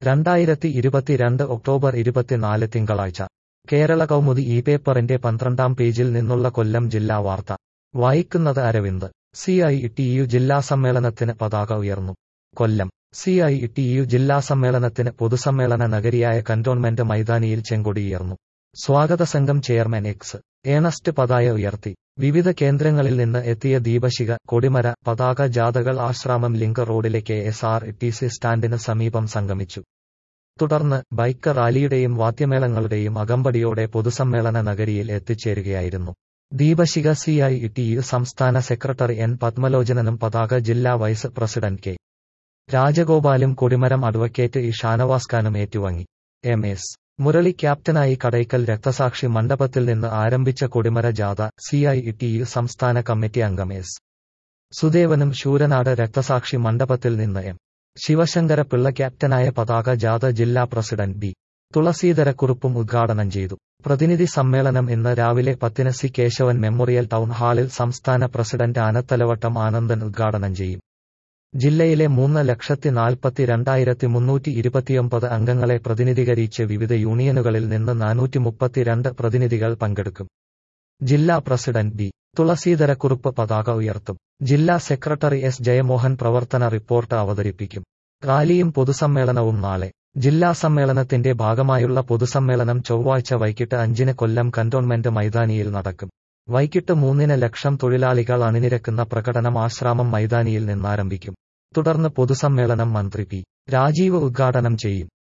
രണ്ടായിരത്തി ഇരുപത്തിരണ്ട് ഒക്ടോബർ ഇരുപത്തിനാല് തിങ്കളാഴ്ച കേരള കൗമുദി ഈ പേപ്പറിന്റെ പന്ത്രണ്ടാം പേജിൽ നിന്നുള്ള കൊല്ലം ജില്ലാ വാർത്ത വായിക്കുന്നത് Aravind C I T U ജില്ലാ സമ്മേളനത്തിന് പതാക ഉയർന്നു Kollam C I T U ജില്ലാ സമ്മേളനത്തിന് പൊതുസമ്മേളന നഗരിയായ കന്റോൺമെന്റ് മൈതാനിയിൽ ചെങ്കൊടിയുയർന്നു സ്വാഗത സംഘം ചെയർമാൻ എക്സ് ഏണസ്റ്റ് പതാക ഉയർത്തി വിവിധ കേന്ദ്രങ്ങളിൽ നിന്ന് എത്തിയ ദീപശിഖ കൊടിമര പതാക ജാഥകൾ ആശ്രാമം ലിങ്ക് റോഡിലെ K S R T C സ്റ്റാൻഡിന് സമീപം സംഗമിച്ചു തുടർന്ന് ബൈക്ക് റാലിയുടെയും വാദ്യമേളങ്ങളുടെയും അകമ്പടിയോടെ പൊതുസമ്മേളന നഗരിയിൽ എത്തിച്ചേരുകയായിരുന്നു ദീപശിഖ സി ഐ ടി യു സംസ്ഥാന സെക്രട്ടറി എൻ പത്മലോചനനും പതാക ജില്ലാ വൈസ് പ്രസിഡന്റ് കെ രാജഗോപാലും കൊടിമരം അഡ്വക്കേറ്റ് ഇ ഷാനവാസ് ഖാനും ഏറ്റുവാങ്ങി എം എസ് മുരളി ക്യാപ്റ്റനായി കടയ്ക്കൽ രക്തസാക്ഷി മണ്ഡപത്തിൽ നിന്ന് ആരംഭിച്ച കൊടിമര ജാഥ സി ഐ ടി യു സംസ്ഥാന കമ്മിറ്റി അംഗം എസ് സുദേവനും ശൂരനാട് രക്തസാക്ഷി മണ്ഡപത്തിൽ നിന്ന് എം ശിവശങ്കര പിള്ള ക്യാപ്റ്റനായ പതാക ജാഥ ജില്ലാ പ്രസിഡന്റ് ബി തുളസീധരക്കുറുപ്പും ഉദ്ഘാടനം ചെയ്തു പ്രതിനിധി സമ്മേളനം ഇന്ന് രാവിലെ പത്തിന് സി കേശവൻ മെമ്മോറിയൽ ടൗൺ ഹാളിൽ സംസ്ഥാന പ്രസിഡന്റ് ആനത്തലവട്ടം ആനന്ദൻ ഉദ്ഘാടനം ചെയ്യും ജില്ലയിലെ മൂന്ന് ലക്ഷത്തി നാൽപ്പത്തി രണ്ടായിരത്തി മുന്നൂറ്റി ഇരുപത്തിയൊമ്പത് അംഗങ്ങളെ പ്രതിനിധീകരിച്ച് വിവിധ യൂണിയനുകളിൽ നിന്ന് നാനൂറ്റി മുപ്പത്തിരണ്ട് പ്രതിനിധികൾ പങ്കെടുക്കും ജില്ലാ പ്രസിഡന്റ് ബി തുളസീധരക്കുറുപ്പ് പതാക ഉയർത്തും ജില്ലാ സെക്രട്ടറി എസ് ജയമോഹൻ പ്രവർത്തന റിപ്പോർട്ട് അവതരിപ്പിക്കും റാലിയും പൊതുസമ്മേളനവും നാളെ ജില്ലാ സമ്മേളനത്തിന്റെ ഭാഗമായുള്ള പൊതുസമ്മേളനം ചൊവ്വാഴ്ച വൈകിട്ട് അഞ്ചിന് കൊല്ലം കന്റോൺമെന്റ് മൈതാനിയിൽ നടക്കും വൈകിട്ട് മൂന്നിന് ലക്ഷം തൊഴിലാളികൾ അണിനിരക്കുന്ന പ്രകടനം ആശ്രാമം മൈതാനിയിൽ നിന്നാരംഭിക്കും തുടർന്ന് പൊതുസമ്മേളനം മന്ത്രി പി രാജീവ് ഉദ്ഘാടനം ചെയ്യും